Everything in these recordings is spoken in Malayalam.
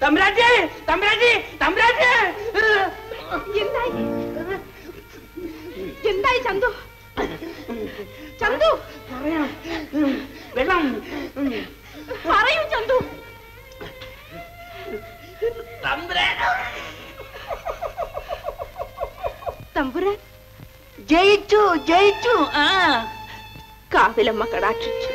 തമ്പുരാട്ടി തമ്പുരാട്ടി തമ്പുരാട്ടി എന്തായി എന്തായി ചന്തു ചന്തു പറയാം വെള്ളം പറയൂ ചന്തു തമ്പുരാൻ തമ്പുരാൻ ജയിച്ചു ജയിച്ചു ആ കാവിലമ്മ കടാക്ഷിച്ചു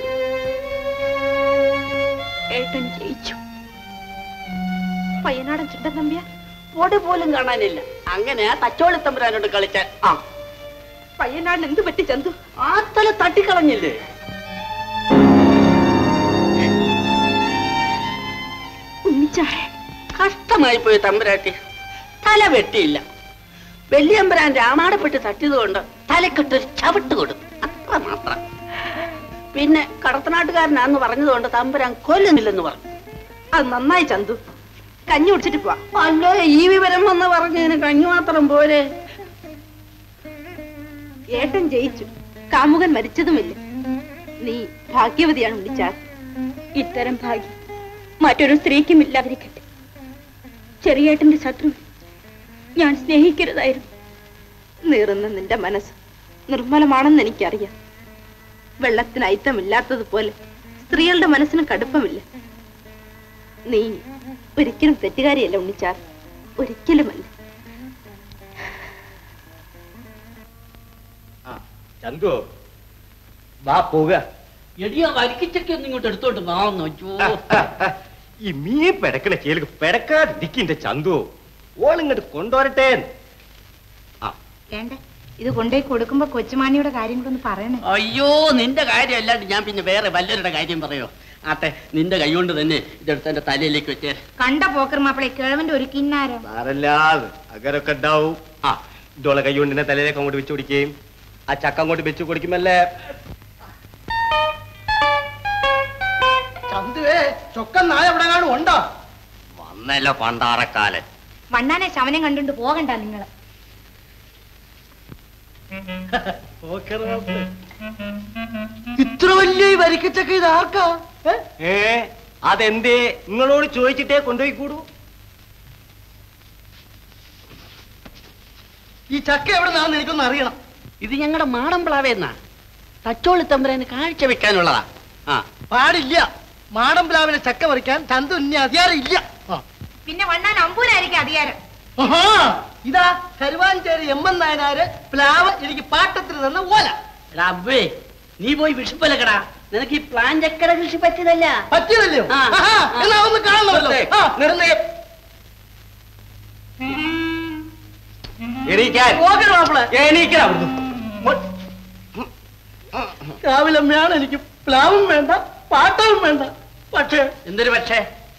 ഏട്ടൻ ജയിച്ചു പയ്യനാടൻ ചിണ്ടൻ നമ്പ്യാർ പൊടി പോലും കാണാനില്ല അങ്ങനെ തച്ചോളി തമ്പുരാനോട് കളിച്ചാൽ ആ പയ്യനാടിന് എന്ത് പറ്റി ചന്തു ആ തല തട്ടിക്കളഞ്ഞില്ലേ ഉണ്ണിച്ചാറേ കഷ്ടമായി പോയി തമ്പുരാട്ടി തല വെട്ടിയില്ല വെള്ളിയമ്പരാൻ രാമാടപ്പെട്ട് തട്ടിയതുകൊണ്ട് തലക്കെട്ടൊരു ചവിട്ട് കൊടുത്തു അത്ര മാത്രം പിന്നെ കടത്തനാട്ടുകാരനാന്ന് പറഞ്ഞതുകൊണ്ട് തമ്പുരാൻ കൊല്ലുന്നില്ലെന്ന് പറഞ്ഞു അത് നന്നായി ചന്തു കഞ്ഞി കുടിച്ചിട്ട് പോവാ അല്ലേ ഈ വിവരം വന്ന് പറഞ്ഞതിന് കഞ്ഞു മാത്രം പോരെ ഏട്ടൻ ജയിച്ചു കാമുകൻ മരിച്ചതുമില്ല നീ ഭാഗ്യവതിയാണ് ഉണ്ണിച്ചാർ ഇത്തരം ഭാഗ്യം മറ്റൊരു സ്ത്രീക്കും ഇല്ലാതിരിക്കട്ടെ ചെറിയേട്ടന്റെ ശത്രു ഞാൻ സ്നേഹിക്കരുതായിരുന്നു നീറുന്ന നിന്റെ മനസ്സ് നിർമ്മലമാണെന്ന് എനിക്കറിയാം വെള്ളത്തിന് അയിത്തമില്ലാത്തതുപോലെ സ്ത്രീകളുടെ മനസ്സിന് കടുപ്പമില്ല നീ ഒരിക്കലും തെറ്റുകാരിയല്ല ഉണ്ണിച്ചാർ ഒരിക്കലുമല്ല ചന്തു വാ പോക എടിയാ വരിക്കിച്ചൊക്കെ ഒന്ന് ഇങ്ങോട്ട് എടുത്തോട്ട് വാന്ന് വെച്ചോ ഈ മീൻ പെടക്കണ ചേലുക്ക് പെടക്കാതിരിക്കിന്റെ ചന്തു ഓളിങ്ങോട്ട് കൊണ്ടുവരട്ടെ വേണ്ട ഇത് കൊണ്ടുപോയി കൊടുക്കുമ്പോ കൊച്ചുമാണിയുടെ കാര്യം കൂടെ ഒന്ന് പറയണേ അയ്യോ നിന്റെ കാര്യം അല്ലാണ്ട് ഞാൻ പിന്നെ വേറെ വല്ലവരുടെ കാര്യം പറയോ ആട്ടെ നിന്റെ കൈ കൊണ്ട് തന്നെ ഇതെടുത്ത് എന്റെ തലയിലേക്ക് വെച്ചേ കണ്ട പോക്കർ മാപ്പിളെ കിഴവന്റെ ഒരു കിന്നാരം സാരല്ലാതെ അകരൊക്കെ ഉണ്ടാവും ആ ഇതോളെ കൈ കൊണ്ട് എന്നെ തലയിലേക്ക് അങ്ങോട്ട് വെച്ച് പിടിക്കുകയും ആ ചക്ക അങ്ങോട്ട് വെച്ച് കൊടുക്കുമല്ലേ ചന്തുവേ ചൊക്കം നായ എവിടെ കാണും ഉണ്ടോ വന്നല്ലോ പണ്ടാറക്കാലൻ വണ്ണാനെ ശവനം കണ്ടുകൊണ്ട് പോകണ്ട നിങ്ങള് ഇത്ര വലിയ ഈ വരിക്കച്ചക്ക ഇത് ആർക്കാ ഏ? ഏ അതെന്തേ നിങ്ങളോട് ചോദിച്ചിട്ടേ കൊണ്ടുപോയി കൂടൂ ഈ ചക്ക എവിടെ നിന്നാന്ന് എനിക്കൊന്ന് അറിയണം ഇത് ഞങ്ങളുടെ മാടമ്പിളാവേന്നാ തച്ചോളി തമ്പുരാന് കാഴ്ച വെക്കാനുള്ളതാ ആ പാടില്ല മാടം പ്ലാവിലെ ചക്ക പറിക്കാൻ ചന്തു ഇനി അധികാരം ഇല്ല ആ. പിന്നെ വണ്ണാൻ അമ്പൂരായിരിക്കും അധികാരം ആഹാ, ഇതാ കരുവാഞ്ചേരി എം എൻ നായനാര് പ്ലാവ് എനിക്ക് പാട്ടത്തിന് തന്ന ഓല എടാ അബ്ബേ നീ പോയി വിഷുപ്പലക്കടാ നിനക്ക് ഈ പ്ലാൻ ചക്കര കൃഷി പറ്റിയതല്ല പറ്റിയതല്ലോ ആ, ആഹാ, ആ. എന്നാ ഒന്ന് കാണണമല്ലോ ആ, നിർത്തേ എണീക്കാൻ പോകരുത് മാപ്പിളെ. എണീക്കാൻ അവിടുന്ന് രാവിലമ്മയാണ് എനിക്ക് പ്ലാവും വേണ്ട പാട്ടവും വേണ്ട പക്ഷേ എന്തൊരു പക്ഷേ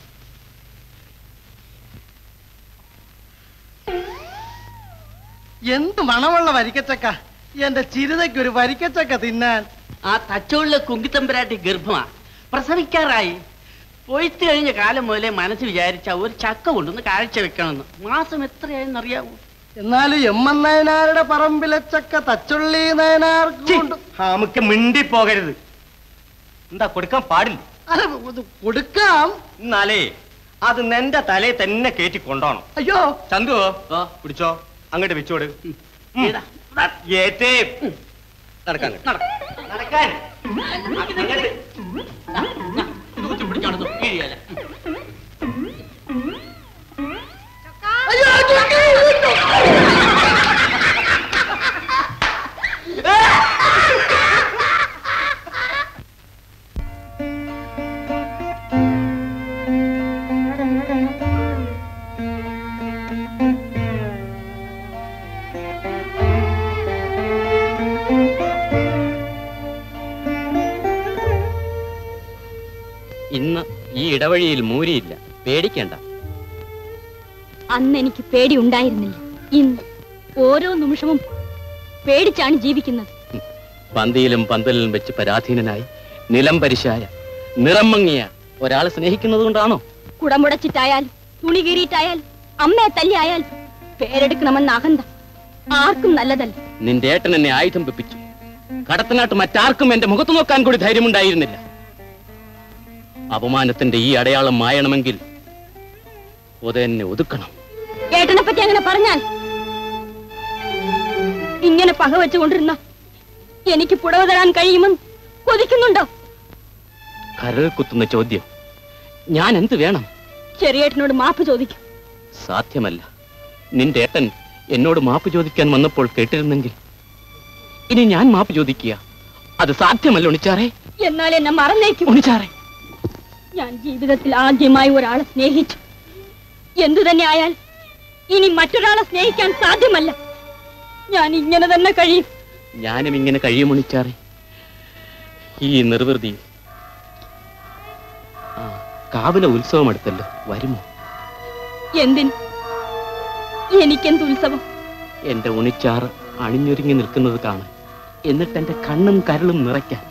എന്ത് മണമുള്ള വരിക്കച്ചക്ക എന്റെ ചിരുതയ്ക്ക് ഒരു വരിക്കച്ചക്ക തിന്നാൻ ആ തച്ചോളിലെ കുങ്കിത്തമ്പരാട്ടി ഗർഭമാ പ്രസവിക്കാറായി പൊയ്ത്തു കഴിഞ്ഞ കാലം മുതലേ മനസ്സ് വിചാരിച്ച ഒരു ചക്ക കൊണ്ടുവന്ന് കാഴ്ച വെക്കണമെന്ന് മാസം എത്രയായെന്ന് അറിയാവോ എന്നാലും എം എൻ നയനാരുടെ പറമ്പിലെ ചക്ക തച്ചുള്ളി നയനാർക്ക് കൊണ്ട് നമുക്ക് മിണ്ടി പോകരുത് എന്താ കൊടുക്കാൻ പാടില്ല അല്ല, ഇത് കൊടുക്കാം എന്നാലേ അത് നിന്റെ തലയിൽ തന്നെ കയറ്റി കൊണ്ടോണം അയ്യോ ചന്തു ഓ. പിടിച്ചോ അങ്ങോട്ട് വെച്ചോട് ഏതാ? ഏറ്റേ നടക്കാൻ നട. നടക്കാൻ അങ്ങട്. ദാ, ദാ, ഇത് കുത്തി പിടിച്ചോണ്ട് ഇത് വീഴുകേല. അയ്യോ ചക്ക! ഇന്ന് ഈ ഇടവഴിയിൽ മൂരിയില്ല പേടിക്കണ്ട അന്ന് എനിക്ക് പേടി ഉണ്ടായിരുന്നില്ല ഇന്ന് ഓരോ നിമിഷവും പേടിച്ചാണ് ജീവിക്കുന്നത് പന്തിയിലും പന്തലിലും വെച്ച് പരാധീനനായി നിലം പരിശായ നിറം മങ്ങിയ ഒരാളെ സ്നേഹിക്കുന്നത് കൊണ്ടാണോ കുടമുടച്ചിട്ടായാലും തുണി കീറിയിട്ടായാലും അമ്മയെ തല്ലിയായാലും പേരെടുക്കണമെന്ന അഹന്ത ആർക്കും നല്ലതല്ല നിന്റെ ഏട്ടൻ എന്നെ ആയുധം വെപ്പിച്ചു കടത്തനാട്ട് മറ്റാർക്കും എന്റെ മുഖത്ത് നോക്കാൻ കൂടി ധൈര്യമുണ്ടായിരുന്നില്ല അപമാനത്തിന്റെ ഈ അടയാളം മായണമെങ്കിൽ ഉദയനെ ഒതുക്കണം ഏട്ടനെ പറ്റി അങ്ങനെ പറഞ്ഞാൽ ഇങ്ങനെ പക വെച്ചുകൊണ്ടിരുന്ന എനിക്ക് പുടവ തരാൻ കഴിയുമെന്ന് കൊതിക്കുന്നുണ്ടോ കരൾ കുത്തുന്ന ചോദ്യം ഞാൻ എന്ത് വേണം ചെറിയേട്ടനോട് മാപ്പ് ചോദിക്കും സാധ്യമല്ല നിന്റെ ഏട്ടൻ എന്നോട് മാപ്പ് ചോദിക്കാൻ വന്നപ്പോൾ കേട്ടിരുന്നെങ്കിൽ ഇനി ഞാൻ മാപ്പ് ചോദിക്കുക അത് സാധ്യമല്ല ഉണിച്ചാറേ എന്നാൽ എന്നെ മറന്നേക്കും ഉണിച്ചാറേ ഞാൻ ജീവിതത്തിൽ ആദ്യമായി ഒരാളെ സ്നേഹിച്ചു എന്തു തന്നെ ആയാൽ ഇനി മറ്റൊരാളെ സ്നേഹിക്കാൻ സാധ്യമല്ല ഞാൻ ഇങ്ങനെ തന്നെ കഴിയും ഞാനും ഇങ്ങനെ കഴിയുമുണിച്ചാറേ ഈ നിർവൃതി ആ കാവിലെ ഉത്സവം അടുത്തല്ലോ വരുമോ എന്തിന് എനിക്കെന്ത് ഉത്സവം എന്റെ ഉണിച്ചാറ് അണിഞ്ഞൊരുങ്ങി നിൽക്കുന്നത് കാണാൻ എന്നിട്ട് എന്റെ കണ്ണും കരളും നിറയ്ക്കാൻ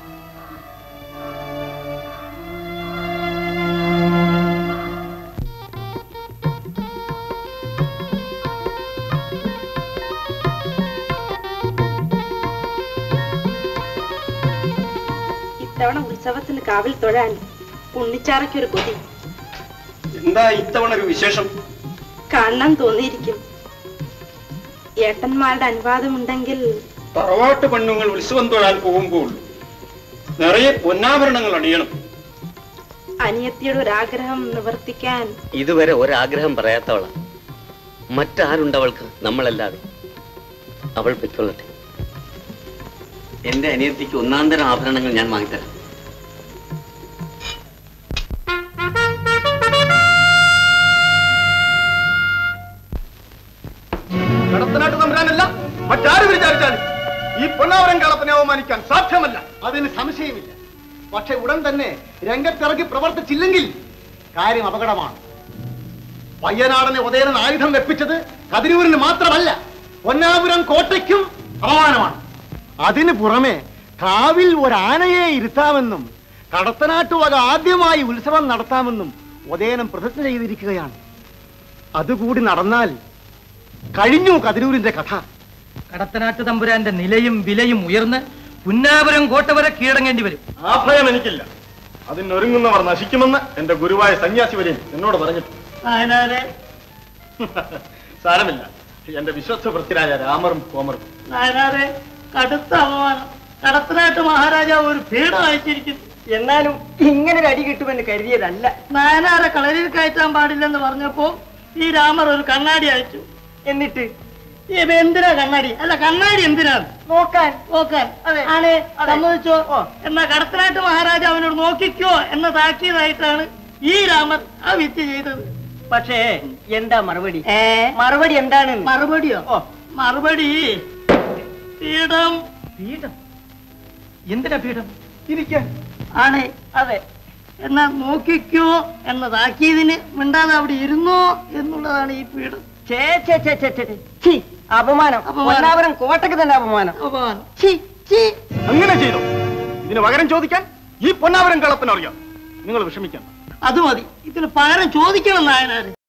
ഇത്തവണ ഉത്സവത്തിന് കാവിൽ തൊഴാൻ ഉണ്ണിച്ചാറയ്ക്കൊരു കൊതി എന്താ ഇത്തവണ ഒരു വിശേഷം കാണാൻ തോന്നിയിരിക്കും ഏട്ടന്മാരുടെ അനുവാദമുണ്ടെങ്കിൽ തറവാട്ട് പെണ്ണുങ്ങൾ ഉത്സവം തൊഴാൻ പോകുമ്പോൾ നിറയെ പൊന്നാഭരണങ്ങൾ അണിയണം അനിയത്തിയുടെ ഒരാഗ്രഹം നിവർത്തിക്കാൻ ഇതുവരെ ഒരാഗ്രഹം പറയാത്തവളാ മറ്റാരുണ്ടവൾക്ക് നമ്മളല്ലാതെ അവൾ പൊയ്ക്കൊള്ളട്ടെ എന്റെ അനിയത്തിക്ക് ഒന്നാന്തരം ആഭരണങ്ങൾ ഞാൻ വാങ്ങിത്തരാം കടത്തനാട്ട് തമ്പുരാനല്ല മറ്റാര് വിചാരിച്ചാലും ഈ പൊന്നാവരം കളപ്പനെ അവമാനിക്കാൻ സാധ്യമല്ല അതിന് സംശയമില്ല പക്ഷെ ഉടൻ തന്നെ രംഗത്തിറങ്ങി പ്രവർത്തിച്ചില്ലെങ്കിൽ കാര്യം അപകടമാണ് പയ്യനാടനെ ഉദയനൻ ആയുധം വെപ്പിച്ചത് കതിരൂരിന് മാത്രമല്ല പൊന്നാപുരം കോട്ടയ്ക്കും അപമാനമാണ് അതിന് പുറമെ കാവിൽ ഒരാനയെ ഇരുത്താമെന്നും കടത്തനാട്ട് വക ആദ്യമായി ഉത്സവം നടത്താമെന്നും ഉദയനം പ്രതിജ്ഞ ചെയ്തിരിക്കുകയാണ് അതുകൂടി നടന്നാൽ കഴിഞ്ഞു കതിരൂരിന്റെ കഥ കടത്തനാട്ട് തമ്പുരാന്റെ നിലയും വിലയും ഉയർന്ന് പുന്നാപുരം കോട്ട വരെ കീഴടങ്ങേണ്ടി വരും ആ ഭയം എനിക്കില്ല അതിനൊരുങ്ങുന്നവർ നശിക്കുമെന്ന് എന്റെ ഗുരുവായ സന്യാസി വരെയും എന്നോട് പറഞ്ഞിട്ടുണ്ട് നായനാരെ സാരമില്ല എന്റെ വിശ്വസ്ത വൃത്തിരായ രാമറും കോമറും നായനാരെ കടുത്ത അപമാനം കടത്തനാട്ട് മഹാരാജാവ് ഒരു പീഠം അയച്ചിരിക്കുന്നു എന്നാലും ഇങ്ങനെ ഒരു അടി കിട്ടുമെന്ന് കരുതിയതല്ല നായനാരെ കളരിൽ കയറ്റാൻ പാടില്ലെന്ന് പറഞ്ഞപ്പോ ഈ രാമർ ഒരു കണ്ണാടി അയച്ചു എന്നിട്ട് ഇത് എന്തിനാ കണ്ണാടി അല്ല കണ്ണാടി എന്തിനാണ് നോക്കാൻ നോക്കാൻ ആണ് സമ്മതിച്ചോ എന്നാ കടത്തനാട്ട് മഹാരാജാവിനോട് നോക്കിക്കോ എന്ന താക്കീതായിട്ടാണ് ഈ രാമർ ആ വിദ്യ ചെയ്തത് പക്ഷേ എന്താ മറുപടി മറുപടി എന്താണ് മറുപടിയോ മറുപടി പീഠം പീഠം എന്തിനാ പീഠം ഇരിക്കാൻ ആണ് അതെ എന്നാ നോക്കിക്കോ എന്ന താക്കീതിന് മിണ്ടാതെ അവിടെ ഇരുന്നോ എന്നുള്ളതാണ് ഈ പീഠം അപമാനം അപമാനം കോട്ടയ്ക്ക് തന്നെ അപമാനം അപമാനം അങ്ങനെ ചെയ്തു ഇതിന് പകരം ചോദിക്കാൻ ഈ പൊന്നാവരം കളപ്പനറിയാം നിങ്ങൾ വിഷമിക്കണം അത് മതി ഇതിന് പകരം ചോദിക്കണം നായനാര്